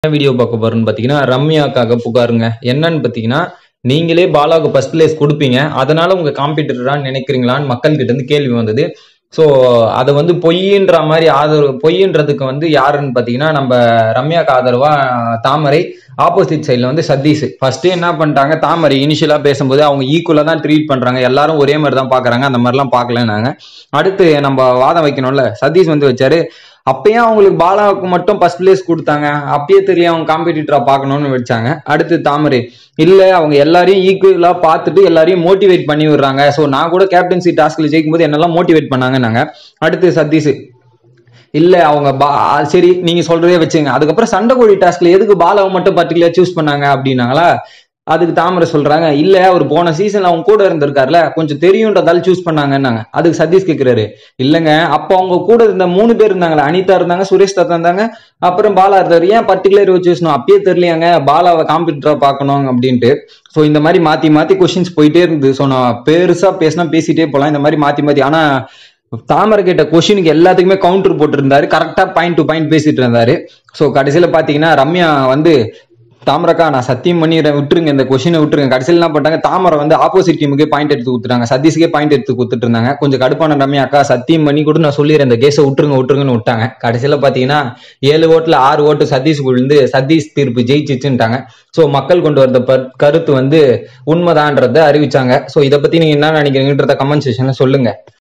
என்ன வீடியோ பார்க்க போறோம்னு பார்த்தீங்கன்னா ரம்யாக்காக புகாருங்க என்னன்னு பார்த்தீங்கன்னா நீங்களே பாலாவுக்கு ஃபர்ஸ்ட் பிளேஸ் கொடுப்பீங்க அதனால உங்க காம்படிட்டரான்னு நினைக்கிறீங்களான்னு மக்கள் கிட்ட இருந்து கேள்வி வந்தது ஸோ அதை வந்து பொய்ன்ற மாதிரி ஆதரவு பொய்ன்றதுக்கு வந்து யாருன்னு பார்த்தீங்கன்னா நம்ம ரம்யாக்கு ஆதரவா தாமரை ஆப்போசிட் சைடில் வந்து சதீஷ் ஃபர்ஸ்ட் என்ன பண்ணிட்டாங்க தாமரை இனிஷியலாக பேசும்போது அவங்க ஈக்குவலாக தான் ட்ரீட் பண்ணுறாங்க எல்லாரும் ஒரே மாதிரி தான் பார்க்குறாங்க அந்த மாதிரிலாம் பார்க்கலன்னாங்க அடுத்து நம்ம வாதம் வைக்கணும்ல சதீஷ் வந்து வச்சாரு அப்பயும் அவங்களுக்கு பாலாவுக்கு மட்டும் ஃபர்ஸ்ட் பிளேஸ் கொடுத்தாங்க அப்பயே தெரியல அவங்க காம்படிட்டரா பார்க்கணும்னு வச்சாங்க அடுத்து தாமரை இல்ல அவங்க எல்லாரையும் ஈக்குவலா பார்த்துட்டு எல்லாரையும் மோட்டிவேட் பண்ணி விடுறாங்க ஸோ நான் கூட கேப்டன்சி டாஸ்க்ல ஜெயிக்கும் போது என்னெல்லாம் மோட்டிவேட் பண்ணாங்கன்னாங்க அடுத்து சதீஷ் இல்ல அவங்க பா சரி நீங்க சொல்றதே வச்சுங்க அதுக்கப்புறம் சண்டை கோழி டாஸ்க்ல எதுக்கு பாலாவை மட்டும் பர்டிகுலர் சூஸ் பண்ணாங்க அப்படின்னாங்களா அதுக்கு தாமரை சொல்றாங்க இல்ல அவர் போன சீசன்ல அவங்க கூட இருந்திருக்காருல கொஞ்சம் தெரியுன்றதால சூஸ் பண்ணாங்கன்னாங்க அதுக்கு சதீஷ் கேக்குறாரு இல்லங்க அப்ப அவங்க கூட இருந்த மூணு பேர் இருந்தாங்களே அனிதா இருந்தாங்க சுரேஷ் தத்தா இருந்தாங்க அப்புறம் பாலா இருந்தாரு ஏன் பர்டிகுலர் சூஸ் அப்பயே தெரியலையாங்க பாலாவை காம்படிட்டரா பார்க்கணும் அப்படின்ட்டு ஸோ இந்த மாதிரி மாத்தி மாத்தி கொஸ்டின்ஸ் போயிட்டே இருந்தது ஸோ நான் பெருசா பேசினா பேசிட்டே போலாம் இந்த மாதிரி மாத்தி மாத்தி ஆனா தாமரை கேட்ட கொஸ்டினுக்கு எல்லாத்துக்குமே கவுண்டர் போட்டிருந்தாரு கரெக்டா பாயிண்ட் டு பாயிண்ட் பேசிட்டு இருந்தாரு ஸோ கடைசியில பாத்தீங்கன்னா ரம்யா வந்து தாமரக்கா நான் சத்தியம் பண்ணி விட்டுருங்க இந்த கொஸ்டினை விட்டுருங்க கடைசியில் என்ன பண்ணிட்டாங்க தாமரை வந்து ஆப்போசிட் டீமுக்கே பாயிண்ட் எடுத்து கொடுத்துட்டாங்க சதீஷ்கே பாயிண்ட் எடுத்து கொடுத்துட்டு இருந்தாங்க கொஞ்சம் கடுப்பான ரம்யா அக்கா சத்தியம் பண்ணி கூட நான் சொல்லிடுறேன் இந்த கேஸை விட்டுருங்க விட்டுருங்கன்னு விட்டாங்க கடைசியில பாத்தீங்கன்னா ஏழு ஓட்டுல ஆறு ஓட்டு சதீஷ் விழுந்து சதீஷ் தீர்ப்பு ஜெயிச்சிச்சுட்டாங்க ஸோ மக்கள் கொண்டு வந்த ப- கருத்து வந்து உண்மைதான்றதை அறிவிச்சாங்க ஸோ இதை பத்தி நீங்க என்ன நினைக்கிறீங்கன்றத கமெண்ட் செக்ஷன்ல சொல்லுங்க